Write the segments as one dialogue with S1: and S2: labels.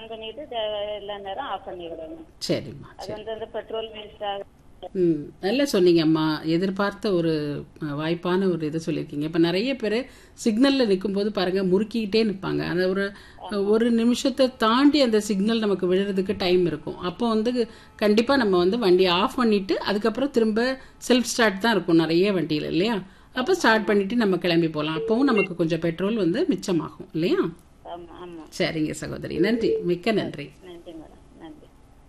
S1: On பண்ணிட்டு தேவையில்ல நேரம் ஆஃப் பண்ணி விடணும்
S2: சரிம்மா
S1: அது
S2: சரி
S1: வந்து அந்த பெட்ரோல் வேஸ்ட் ஆகும்
S2: ம் நல்லா சொன்னீங்கம்மா எதிர்பார்த்த ஒரு அஹ், வாய்ப்பான ஒரு இதை சொல்லியிருக்கீங்க இப்போ நிறைய பேர் சிக்னலில் நிற்கும்போது பாருங்கள் முறுக்கிக்கிட்டே நிற்பாங்க அந்த ஒரு ஒரு நிமிஷத்தை தாண்டி அந்த சிக்னல் நமக்கு விழுறதுக்கு டைம் இருக்கும் அப்போ வந்து கண்டிப்பாக நம்ம வந்து வண்டியை ஆஃப் பண்ணிவிட்டு அதுக்கப்புறம் திரும்ப செல்ஃப் ஸ்டார்ட் தான் இருக்கும் நிறைய வண்டியில் இல்லையா அப்போ ஸ்டார்ட் பண்ணிவிட்டு நம்ம கிளம்பி போகலாம் அப்போவும் நமக்கு கொஞ்சம் பெட்ரோல் வந்து மிச்சமாகும் இல்லையா
S1: ஆமா ஆமா
S2: சரிங்க சகோதரி நன்றி மிக்க நன்றி
S1: நன்றி மேடம் நன்றி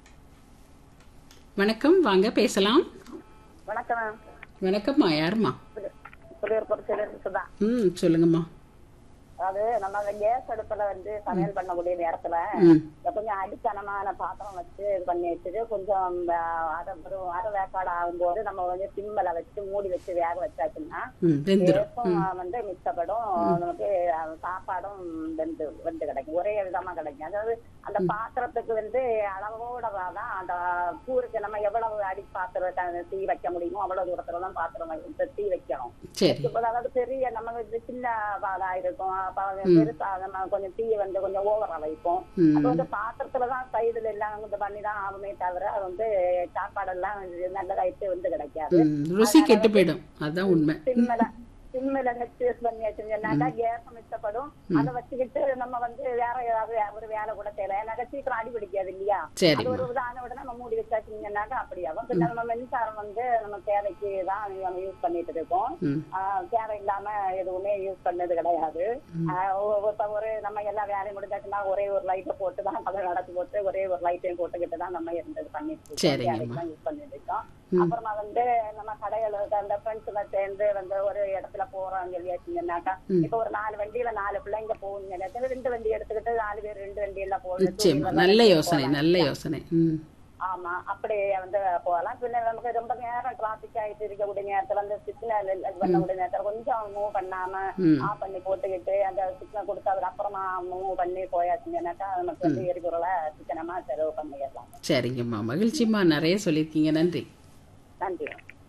S2: வணக்கம் வாங்க பேசலாம்
S3: வணக்கம்
S2: வணக்கம்மா யாரும்மா
S3: புளியூர் பொறுச்சில இருக்குதா
S2: ம் சொல்லுங்கம்மா
S3: அது நம்ம அந்த கேஸ் அடுப்புல வந்து சமையல் பண்ணக்கூடிய நேரத்துல
S2: ம்
S3: இந்த கொஞ்சம் அடித்தனமான பாத்திரம் வச்சு இது பண்ணி வச்சுட்டு கொஞ்சம் ஆஹ், அரை ஒரு அரை வேக்காடு ஆகும்போது நம்ம வந்து சிம்மல வச்சு மூடி வச்சு வேக வச்சாச்சுன்னா
S2: ம் வெந்துடும்
S3: கேஸும் வந்து மிச்சப்படும் நமக்கு அஹ், சாப்பாடும் வெந்து வெந்து கிடைக்கும் ஒரே விதமா கிடைக்கும் அதாவது அந்த பாத்திரத்துக்கு வந்து அளவோட தான் அந்த பூருக்கு நம்ம எவ்வளவு அடி பாத்திரத்தை தீ வைக்க முடியுமோ அவ்வளவு தூரத்துல தான் பாத்திரம் வை- தீ வைக்கணும்
S2: சரி
S3: இப்ப அதாவது பெரிய நம்ம வந்து சின்ன பாலா இருக்கும் அப்ப அது பெருசா நம்ம கொஞ்சம் தீ வந்து கொஞ்சம் ஓவரா வைப்போம்
S2: ம்
S3: அப்ப வந்து பாத்திரத்துலதான் சைடுல எல்லாம் இது பண்ணிதான் ஆகுமே தவிர அது வந்து சாப்பாடெல்லாம் நல்லதாயிட்டு வந்து கிடைக்காது
S2: ம், ருசி கெட்டு போயிடும் அதுதான் உண்மை
S3: சிம்மில சிம்மில வச்சு யூஸ் பண்ணி வச்சிருந்தோம்னாக்கா கேஸ் மிச்சப்படும் அதை வச்சுக்கிட்டு நம்ம வந்து வேற ஏதாவது வே- ஒரு வேலை கூட செய்யலாம் ஏன்னாக்கா சீக்கிரம் அடி பிடிக்காது இல்லையா அது
S2: சரிம்மா
S3: ஒரு உதாரண உடனே நம்ம மூடி வச்சாச்சுங்கன்னாக்கா அப்படியாகும் பின்ன நம்ம மின்சாரம் வந்து நம்ம தேவைக்கு தான் நம்ம யூஸ் பண்ணிட்டு இருக்கோம்
S2: ம்
S3: ஆஹ் தேவையில்லாம எதுவுமே யூஸ் பண்ணது கிடையாது ஆஹ் ஒ- இப்ப ஒரு நம்ம எல்லா வேலையும் முடிஞ்சாச்சுன்னா ஒரே ஒரு லைட்டை போட்டு தான் அதை நடத்தி போட்டு ஒரே ஒரு லைட்டையும் போட்டுக்கிட்டு தான் நம்ம இருந்தது பண்ணிட்டு
S2: சரிங்கம்மா.
S3: யூஸ் பண்ணிட்டு இருக்கோம் அப்புறமா வந்து நம்ம கடைகளுக்கு அந்த ஃப்ரெண்ட்ஸ்ல சேர்ந்து வந்து ஒரு இடத்துல போறோம் சொல்லியாச்சுங்கன்னாக்கா இப்ப ஒரு நாலு வண்டியில நாலு பிள்ளைங்க போகுங்க ரெண்டு வண்டி எடுத்துக்கிட்டு நாலு பேர் ரெண்டு வண்டி எல்லாம்
S2: நிச்சயமா
S3: போகணும்
S2: நல்ல யோசனை நல்ல யோசனை ம்
S3: ஆமா அப்படியே வந்து போகலாம் பின்ன நமக்கு ரொம்ப நேரம் டிராபிக் ஆயிட்டு இருக்கக்கூடிய நேரத்துல அந்த சிக்னல் இது பண்ணக்கூடிய நேரத்துல கொஞ்சம் மூவ் பண்ணாம
S2: ம்
S3: ஆஃப் பண்ணி போட்டுக்கிட்டு அந்த சிக்னல் கொடுத்ததுக்கு அப்புறமா மூவ் பண்ணி போயாச்சுங்கன்னாக்கா நமக்கு வந்து எரிபொருளை சிக்கனமா செலவு பண்ணிடலாம்
S2: சரிங்கம்மா மகிழ்ச்சிம்மா நிறைய சொல்லியிருக்கீங்க நன்றி
S3: நன்றி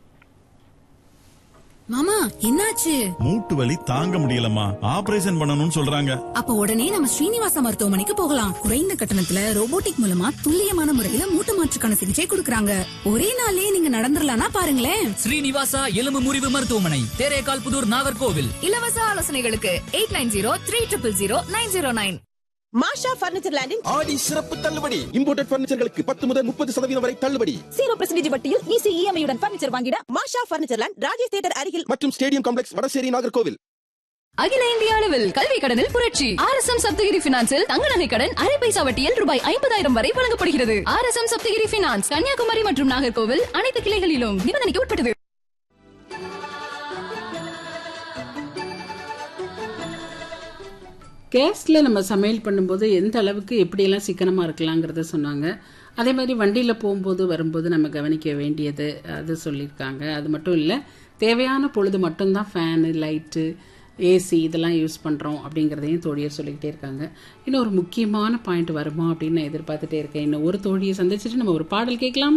S4: மாமா என்னாச்சு
S5: மூட்டு வலி தாங்க முடியலம்மா ஆபரேஷன் பண்ணணும்னு சொல்றாங்க
S4: அப்ப உடனே நம்ம ஸ்ரீனிவாச மருத்துவமனைக்கு போகலாம் குறைந்த கட்டணத்துல ரோபோட்டிக் மூலமா துல்லியமான முறையில மூட்டு மாற்றுக்கான சிகிச்சை கொடுக்கறாங்க ஒரே நாள்லயே நீங்க நடந்துடலாம்னா பாருங்களேன்
S6: ஸ்ரீனிவாசா எலும்பு முறிவு மருத்துவமனை தேரேகால் புதூர் நாகர்கோவில்
S4: இலவச ஆலோசனைகளுக்கு eight nine zero three triple zero nine zero nine
S7: Masha furniture லேண்டின்
S8: ஆடி சிறப்பு தள்ளுபடி இம்போர்ட்டட் பர்னிச்சர்களுக்கு பத்து முதல் முப்பது சதவீதம் வரை தள்ளுபடி
S7: ஜீரோ பர்சன்டேஜ் வட்டியில் ஈஸி இஎம்ஐயுடன் பர்னிச்சர் வாங்கிட Masha furniture land Rajesh theatre அருகில்
S8: மற்றும் ஸ்டேடியம் காம்ப்ளெக்ஸ் வடசேரி நாகர்கோவில்
S4: அகில இந்திய அளவில் கல்வி கடனில் புரட்சி ஆர் எஸ் எம் சப்தகிரி பினான்சில் தங்க நகை கடன் அரை பைசா வட்டியில் ரூபாய் ஐம்பதாயிரம் வரை வழங்கப்படுகிறது R S M Sapthagiri finance Kanyakumari மற்றும் நாகர்கோவில் அனைத்து கிளைகளிலும் நிபந்தனைக்கு உட்பட்டது
S2: கேஸில் நம்ம சமையல் பண்ணும்போது எந்த அளவுக்கு எப்படியெல்லாம் சிக்கனமாக இருக்கலாங்கிறத சொன்னாங்க அதே மாதிரி வண்டியில் போகும்போது வரும்போது நம்ம கவனிக்க வேண்டியது அது சொல்லியிருக்காங்க அது மட்டும் இல்லை தேவையான பொழுது மட்டும்தான் ஃபேனு லைட்டு ஏசி இதெல்லாம் யூஸ் பண்ணுறோம் அப்படிங்கிறதையும் தோழியர் சொல்லிக்கிட்டே இருக்காங்க இன்னும் ஒரு முக்கியமான பாயிண்ட் வருமா அப்படின்னு நான் எதிர்பார்த்துட்டே இருக்கேன் இன்னும் ஒரு தோழியை சந்திச்சுட்டு நம்ம ஒரு பாடல் கேட்கலாம்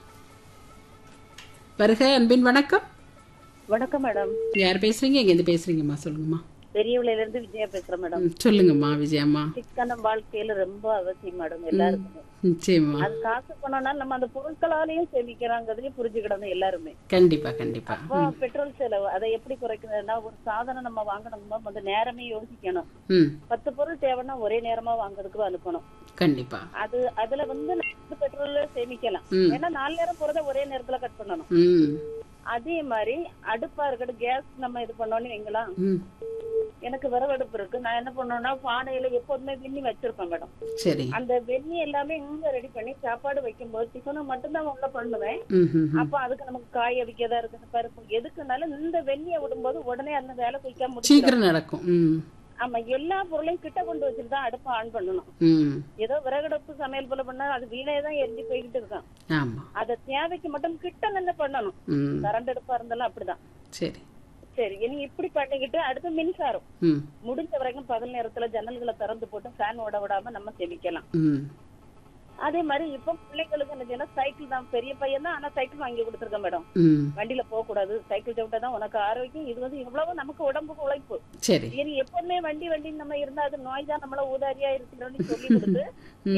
S2: வருக அன்பின் வணக்கம்
S3: வணக்கம் மேடம்
S2: யார் பேசுறீங்க எங்கேருந்து பேசுறீங்கம்மா சொல்லுங்கம்மா
S3: பெரியவளையில இருந்து விஜயா பேசுறேன் மேடம்
S2: ம், சொல்லுங்கம்மா விஜயம்மா
S3: சிக்கனம் வாழ்க்கையில ரொம்ப அவசியம் மேடம் எல்லாருக்குமே
S2: நிச்சயமா
S3: அது காசு பண்ணோம்னா நம்ம அந்த பொருட்களாலையும் சேமிக்கிறாங்கிறதையும் புரிஞ்சுக்கிடணும் எல்லாருமே
S2: கண்டிப்பா கண்டிப்பா
S3: அப்போ பெட்ரோல் செலவு அதை எப்படி குறைக்கிறதுனா ஒரு சாதனம் நம்ம வாங்கணும்னா வந்து நேரமே யோசிக்கணும்
S2: ம்
S3: பத்து பொருள் தேவைன்னா ஒரே நேரமா வாங்குறதுக்கு அனுப்பணும்
S2: கண்டிப்பா
S3: அது அதுல வந்து நம்ம பெட்ரோல் சேமிக்கலாம்
S2: ம்.
S3: ஏன்னா நாலு நேரம் போறத ஒரே நேரத்துல கட் பண்ணணும்
S2: ம்
S3: அதே மாதிரி அடுப்பா இருக்கட்டும் கேஸ் நம்ம இது பண்ணோம்னு வைங்களா
S2: ம்
S3: எனக்கு விறகடுப்பு இருக்கு நான் என்ன பண்ணணும்னா பானையில எப்போதுமே வெண்ணி வச்சிருப்பேன் மேடம்
S2: சரி
S3: அந்த வெண்ணி எல்லாமே இங்க ரெடி பண்ணி சாப்பாடு வைக்கும்போது டிஃபனும் மட்டும்தான் உள்ள பண்ணுவேன்
S2: ம் ம் ம்.
S3: அப்ப அதுக்கு நமக்கு காய் அவிக்கதா இருக்கு பருப்பு எதுக்குனாலும் இந்த வெண்ணியை விடும்போது உடனே அந்த வேலை குயிக்கா முடிச்சிடும்
S2: சீக்கிரம் நடக்கும் ம்
S3: ஆமா எல்லா பொருளையும் கிட்ட கொண்டு வச்சுட்டு தான் அடுப்பை ஆன் பண்ணணும்
S2: ம்
S3: ஏதோ விறகடுப்பு சமையல் போல பண்ணா அது வீணே தான் எரிஞ்சு போய்கிட்டு இருக்கான்
S2: ஆமா
S3: அத தேவைக்கு மட்டும் கிட்ட நின்று பண்ணணும்
S2: ம்
S3: கரண்ட் அடுப்பா இருந்தாலும் அப்படிதான்
S2: சரி
S3: சரி இனி இப்படி பண்ணிக்கிட்டு அடுத்து மின்சாரம்
S2: ம்
S3: முடிஞ்ச வரைக்கும் பகல் நேரத்துல ஜன்னல்களை திறந்து போட்டு ஃபேன் ஓட விடாம நம்ம சேமிக்கலாம்
S2: ம்
S3: அதே மாதிரி இப்ப பிள்ளைங்களுக்கு என்ன செய்யணும் சைக்கிள் தான் பெரிய பையன் தான் ஆனா சைக்கிள் வாங்கி கொடுத்துருக்கேன் மேடம்
S2: ம்
S3: வண்டியில போக கூடாது சைக்கிள் சவிட்டா தான் உனக்கு ஆரோக்கியம் இது வந்து எவ்வளவு நமக்கு உடம்புக்கு உழைப்பு
S2: சரி
S3: இனி எப்பவுமே வண்டி வண்டி நம்ம இருந்தா அது நோய் தான் நம்மள ஊதாரியா இருக்கிறோம்னு சொல்லி கொடுத்து